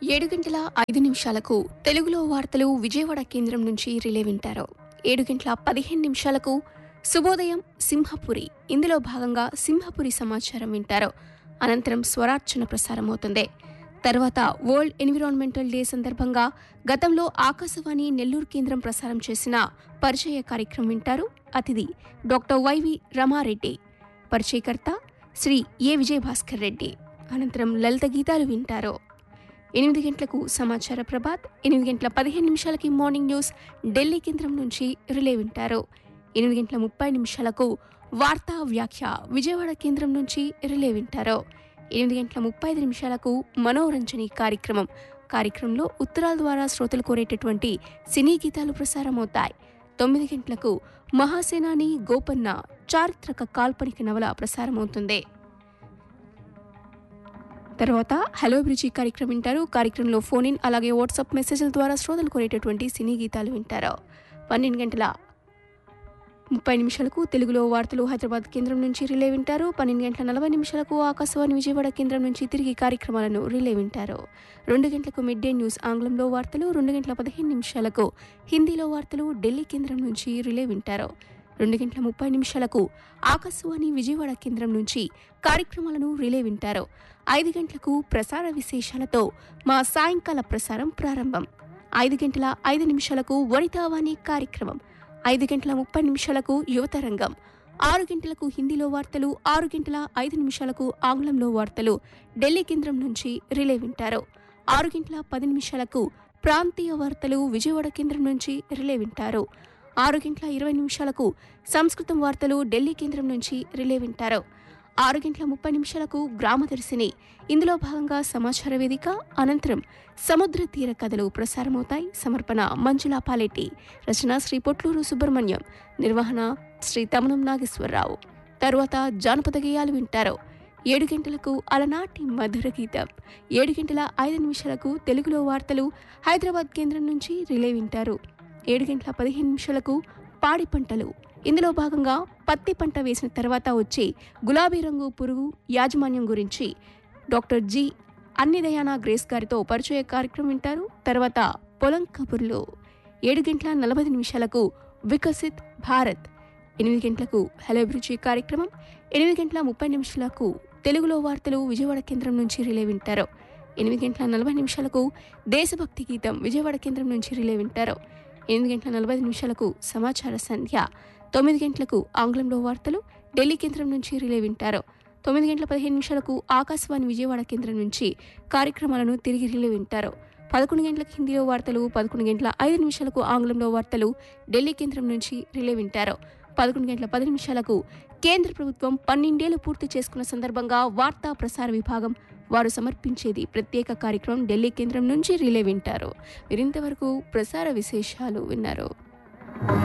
ఏడు గంటల ఐదు నిమిషాలకు తెలుగులో వార్తలు విజయవాడ కేంద్రం నుంచి రిలే వింటారు ఏడు గంటల పదిహేను నిమిషాలకు శుభోదయం సింహపురి ఇందులో భాగంగా సింహపురి సమాచారం వింటారు అనంతరం స్వరార్చన ప్రసారం అవుతుంది తర్వాత వరల్డ్ ఎన్విరాన్మెంటల్ డే సందర్భంగా గతంలో ఆకాశవాణి నెల్లూరు కేంద్రం ప్రసారం చేసిన పరిచయ కార్యక్రమం వింటారు అతిథి డాక్టర్ వైవి రమారెడ్డి పరిచయకర్త శ్రీ ఏ విజయభాస్కర్ రెడ్డి అనంతరం లలిత గీతాలు వింటారు ఎనిమిది గంటలకు సమాచార ప్రభాత్ ఎనిమిది గంటల పదిహేను నిమిషాలకి మార్నింగ్ న్యూస్ ఢిల్లీ కేంద్రం నుంచి రిలే వింటారు ఎనిమిది గంటల ముప్పై నిమిషాలకు వార్తా వ్యాఖ్య విజయవాడ కేంద్రం నుంచి రిలే వింటారు ఎనిమిది గంటల ముప్పై ఐదు నిమిషాలకు మనోరంజని కార్యక్రమం కార్యక్రమంలో ఉత్తరాల ద్వారా శ్రోతలు కోరేటటువంటి సినీ గీతాలు ప్రసారమవుతాయి తొమ్మిది గంటలకు మహాసేనాని గోపన్న చారిత్రక కాల్పనిక నవల ప్రసారమవుతుంది తర్వాత హలో బ్రిడ్జి కార్యక్రమం వింటారు కార్యక్రమంలో ఫోన్ ఇన్ అలాగే వాట్సాప్ మెసేజ్ల ద్వారా శ్రోతలు కోరేటటువంటి సినీ గీతాలు వింటారు పన్నెండు గంటల ముప్పై నిమిషాలకు తెలుగులో వార్తలు హైదరాబాద్ కేంద్రం నుంచి రిలే వింటారు పన్నెండు గంటల నలభై నిమిషాలకు ఆకాశవాణి విజయవాడ కేంద్రం నుంచి తిరిగి కార్యక్రమాలను రిలే వింటారు రెండు గంటలకు మిడ్ డే న్యూస్ ఆంగ్లంలో వార్తలు రెండు గంటల పదిహేను నిమిషాలకు హిందీలో వార్తలు ఢిల్లీ కేంద్రం నుంచి రిలే వింటారు రెండు గంటల ముప్పై నిమిషాలకు ఆకాశవాణి విజయవాడ కేంద్రం నుంచి కార్యక్రమాలను రిలే వింటారు ఐదు గంటలకు ప్రసార విశేషాలతో మా సాయంకాల ప్రసారం ప్రారంభం ఐదు గంటల ఐదు నిమిషాలకు వనితావాణి కార్యక్రమం ఐదు గంటల ముప్పై నిమిషాలకు యువతరంగం ఆరు గంటలకు హిందీలో వార్తలు ఆరు గంటల ఐదు నిమిషాలకు ఆంగ్లంలో వార్తలు ఢిల్లీ కేంద్రం నుంచి రిలే వింటారు ఆరు గంటల పది నిమిషాలకు ప్రాంతీయ వార్తలు విజయవాడ కేంద్రం నుంచి రిలే వింటారు ఆరు గంటల ఇరవై నిమిషాలకు సంస్కృతం వార్తలు ఢిల్లీ కేంద్రం నుంచి రిలే వింటారు ఆరు గంటల ముప్పై నిమిషాలకు గ్రామదర్శిని ఇందులో భాగంగా సమాచార వేదిక అనంతరం సముద్ర తీర కథలు ప్రసారమవుతాయి సమర్పణ మంజులా పాలెట్టి రచన శ్రీ పొట్లూరు సుబ్రహ్మణ్యం నిర్వహణ శ్రీ తమనం నాగేశ్వరరావు తరువాత జానపద గేయాలు వింటారు ఏడు గంటలకు అలనాటి మధుర గీతం ఏడు గంటల ఐదు నిమిషాలకు తెలుగులో వార్తలు హైదరాబాద్ కేంద్రం నుంచి రిలే వింటారు ఏడు గంటల పదిహేను నిమిషాలకు పాడి పంటలు ఇందులో భాగంగా పత్తి పంట వేసిన తర్వాత వచ్చే గులాబీ రంగు పురుగు యాజమాన్యం గురించి డాక్టర్ జి అన్నిదయానా గ్రేస్ గారితో పరిచయ కార్యక్రమం వింటారు తర్వాత పొలం కబుర్లు ఏడు గంటల నలభై నిమిషాలకు వికసిత్ భారత్ ఎనిమిది గంటలకు హలో బ్రిడ్జి కార్యక్రమం ఎనిమిది గంటల ముప్పై నిమిషాలకు తెలుగులో వార్తలు విజయవాడ కేంద్రం నుంచి రిలే వింటారు ఎనిమిది గంటల నలభై నిమిషాలకు దేశభక్తి గీతం విజయవాడ కేంద్రం నుంచి రిలే వింటారు ఎనిమిది గంటల నలభై నిమిషాలకు సమాచార సంధ్య తొమ్మిది గంటలకు ఆంగ్లంలో వార్తలు ఢిల్లీ కేంద్రం నుంచి రిలే వింటారు తొమ్మిది గంటల పదిహేను నిమిషాలకు ఆకాశవాణి విజయవాడ కేంద్రం నుంచి కార్యక్రమాలను తిరిగి రిలే వింటారు పదకొండు గంటలకు హిందీలో వార్తలు పదకొండు గంటల ఐదు నిమిషాలకు ఆంగ్లంలో వార్తలు ఢిల్లీ కేంద్రం నుంచి రిలే వింటారు పదకొండు గంటల పది నిమిషాలకు కేంద్ర ప్రభుత్వం పన్నెండేళ్లు పూర్తి చేసుకున్న సందర్భంగా వార్తా ప్రసార విభాగం వారు సమర్పించేది ప్రత్యేక కార్యక్రమం ఢిల్లీ కేంద్రం నుంచి రిలే వింటారు వీరింతవరకు ప్రసార విశేషాలు విన్నారు